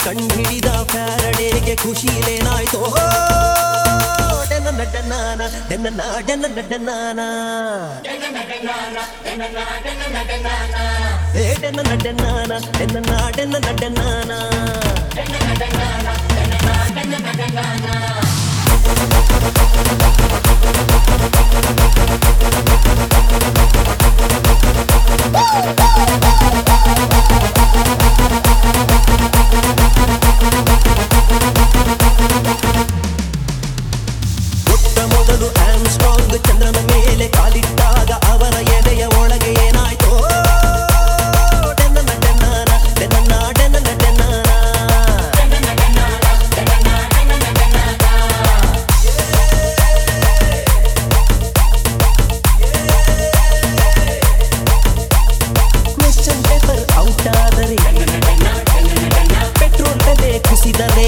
ಕಂಡಿಡಿದ ಫ್ಯಾರಡೆಗೆ ಖುಷಿಲೇನಾಯ್ತು ಡೆನ್ನ ಡೆನ್ನಾನ ಡೆನ್ನ ಡೆನ್ನ ಡೆನ್ನಾನ ಏ ಡೆನ್ನ ಡೆನ್ನಾನ ಡೆನ್ನ ಡೆನ್ನ ಡೆನ್ನಾನ ಮೊಟ್ಟ ಮೊದಲು ಆಮ್ಸ್ಟ್ರಾಂಗ್ ಚಂದ್ರನ ಮೇಲೆ ಕಾಲಿಟ್ಟಾಗ ಅವರ ಎದೆಯ ಒಳಗೆ ಏನಾಯ್ತು ಡೆನ್ನ ಡೆನ್ನಾನ ಡೆನ್ನ ಡೆನ್ನ ಡೆನ್ನಾನ ಕ್ವೆಶ್ಚನ್ ಪೇಪರ್ ಔಟ್ ಆದರೆ ಪೆಟ್ರೋಲ್ ಬೆಲೆ ಕುಸಿದರೆ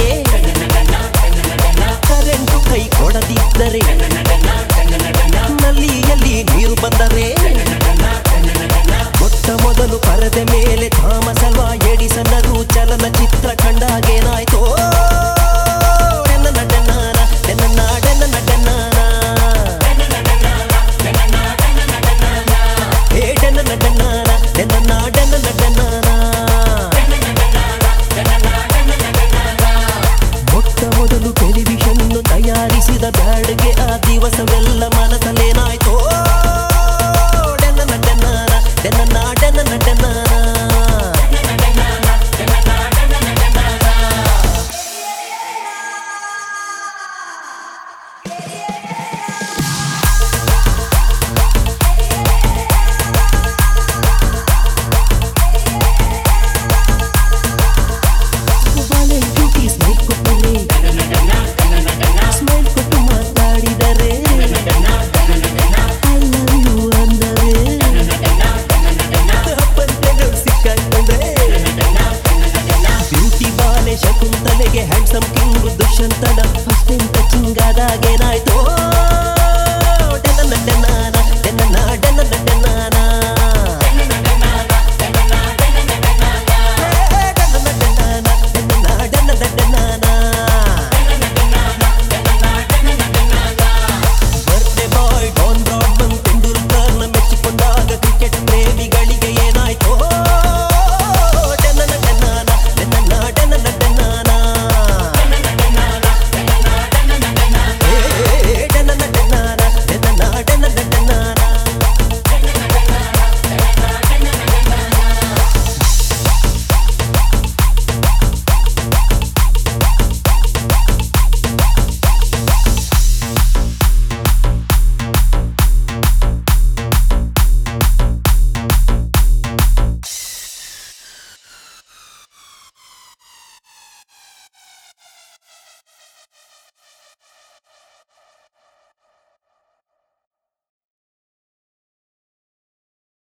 ಕರೆಂಟು ಕೈ ಕೊಡದಿದ್ದರೆ ನಲ್ಲಿಯಲ್ಲಿ ನೀರು ಬಂದರೆ ಮೊಟ್ಟ ಮೊದಲು ಪರದೆ ಮೇಲೆ ಥಾಮಸ್ ಅಲ್ವಾ ಎಡಿಸನ್ನರು ಚಲನಚಿತ್ರ ಕಂಡಾಗೇನಾಯ್ತು ಡೆನ್ನ ಡೆನ್ನಾನ ಡೆನ್ನ ಡೆನ್ನ ಡೆನ್ನಾನ ಏ ಡೆನ್ನ ಡೆನ್ನಾನ ಡೆನ್ನ ಡೆನ್ನ ಡೆನ್ನಾನ ಮೊಟ್ಟ ಮೊದಲು ಟೆಲಿವಿಷನ್ ತಯಾರಿಸಿದ ಬ್ಯಾಡ್ಗೆ ಆ ದಿವಸವೆಲ್ಲ ಮನಸ್ಸಲ್ಲೇನಾಯ್ತು